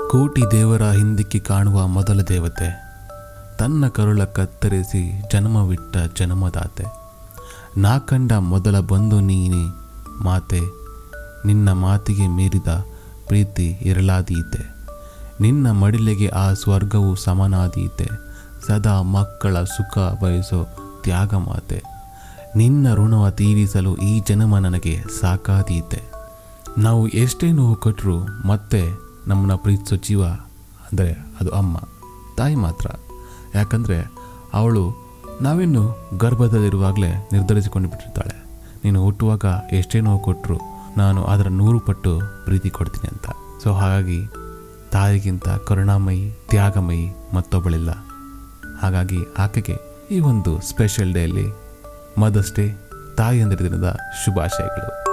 ಕೋಟಿ ದೇವರ ಹಿಂದಿಕ್ಕಿ ಕಾಣುವ ಮೊದಲ ದೇವತೆ ತನ್ನ ಕರುಳ ಕತ್ತರಿಸಿ ಜನ್ಮವಿಟ್ಟ ಜನ್ಮದಾತೆ ನಾ ಕಂಡ ಮೊದಲ ಬಂದು ನೀನೆ ಮಾತೆ ನಿನ್ನ ಮಾತಿಗೆ ಮೀರಿದ ಪ್ರೀತಿ ಇರಲಾದೀತೆ ನಿನ್ನ ಮಡಿಲೆಗೆ ಆ ಸ್ವರ್ಗವು ಸಮನಾದೀತೆ ಸದಾ ಮಕ್ಕಳ ಸುಖ ಬಯಸೋ ತ್ಯಾಗ ಮಾತೆ ನಿನ್ನ ಋಣವ ತೀರಿಸಲು ಈ ಜನ್ಮ ನನಗೆ ಸಾಕಾದೀತೆ ನಾವು ಎಷ್ಟೇ ನೋವು ಕೊಟ್ಟರು ಮತ್ತೆ ನಮ್ಮನ್ನ ಪ್ರೀತಿಸೋ ಜೀವ ಅಂದರೆ ಅದು ಅಮ್ಮ ತಾಯಿ ಮಾತ್ರ ಯಾಕಂದರೆ ಅವಳು ನಾವಿನ್ನು ಗರ್ಭದಲ್ಲಿರುವಾಗಲೇ ನಿರ್ಧರಿಸಿಕೊಂಡು ಬಿಟ್ಟಿರ್ತಾಳೆ ನೀನು ಹುಟ್ಟುವಾಗ ಎಷ್ಟೇ ನೋವು ಕೊಟ್ಟರು ನಾನು ಅದರ ನೂರು ಪಟ್ಟು ಪ್ರೀತಿ ಕೊಡ್ತೀನಿ ಅಂತ ಸೊ ಹಾಗಾಗಿ ತಾಯಿಗಿಂತ ಕರುಣಾಮಯಿ ತ್ಯಾಗಮಯಿ ಮತ್ತೊಬ್ಬಳಿಲ್ಲ ಹಾಗಾಗಿ ಆಕೆಗೆ ಈ ಒಂದು ಸ್ಪೆಷಲ್ ಡೇಯಲ್ಲಿ ಮದರ್ಸ್ ಡೇ ತಾಯಿಯಂದಿರ ದಿನದ ಶುಭಾಶಯಗಳು